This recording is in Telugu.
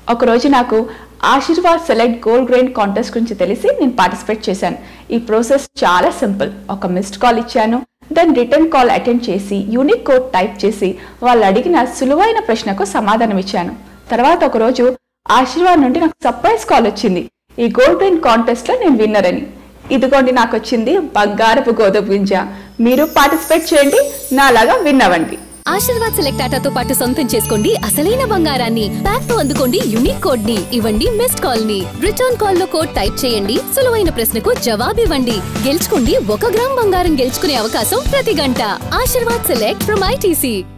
ఒకరోజు నాకు Aashirvaad select gold grain contest గురించి తెలిసి నేను పార్టిసిపేట్ చేశాను ఈ ప్రాసెస్ చాలా సింపుల్ ఒక మిస్డ్ కాల్ ఇచ్చాను దెన్ రిటర్న్ కాల్ అటెండ్ చేసి యూనిక్ కోడ్ టైప్ చేసి వాళ్ళు అడిగిన సులువైన ప్రశ్నకు సమాధానం ఇచ్చాను తర్వాత ఒకరోజు ఆశీర్వాద్ నుండి నాకు సర్ప్రైజ్ కాల్ వచ్చింది ఈ గోల్డ్ గ్రెయిన్ కాంటెస్ట్ లో నేను విన్నర్ అని ఇదిగోండి నాకు వచ్చింది బంగారపు గోధుమ గింజ మీరు పార్టిసిపేట్ చేయండి నాలాగా విన్ అవ్వండి ఆశీర్వాద్ సెలెక్ట్ ఆటాతో పాటు సొంతం చేసుకోండి అసలైన బంగారాన్ని ప్యాక్ తో అందుకోండి యునిక్ కోడ్ ని ఇవ్వండి మిస్డ్ కాల్ ని రిటర్న్ కాల్ లో కోడ్ టైప్ చేయండి సులువైన ప్రశ్నకు జవాబు ఇవ్వండి గెలుచుకోండి ఒక గ్రామ్ బంగారం గెలుచుకునే అవకాశం ప్రతి గంట ఆశీర్వాద్ సెలెక్ట్ ఫ్రమ్ ఐటీసీ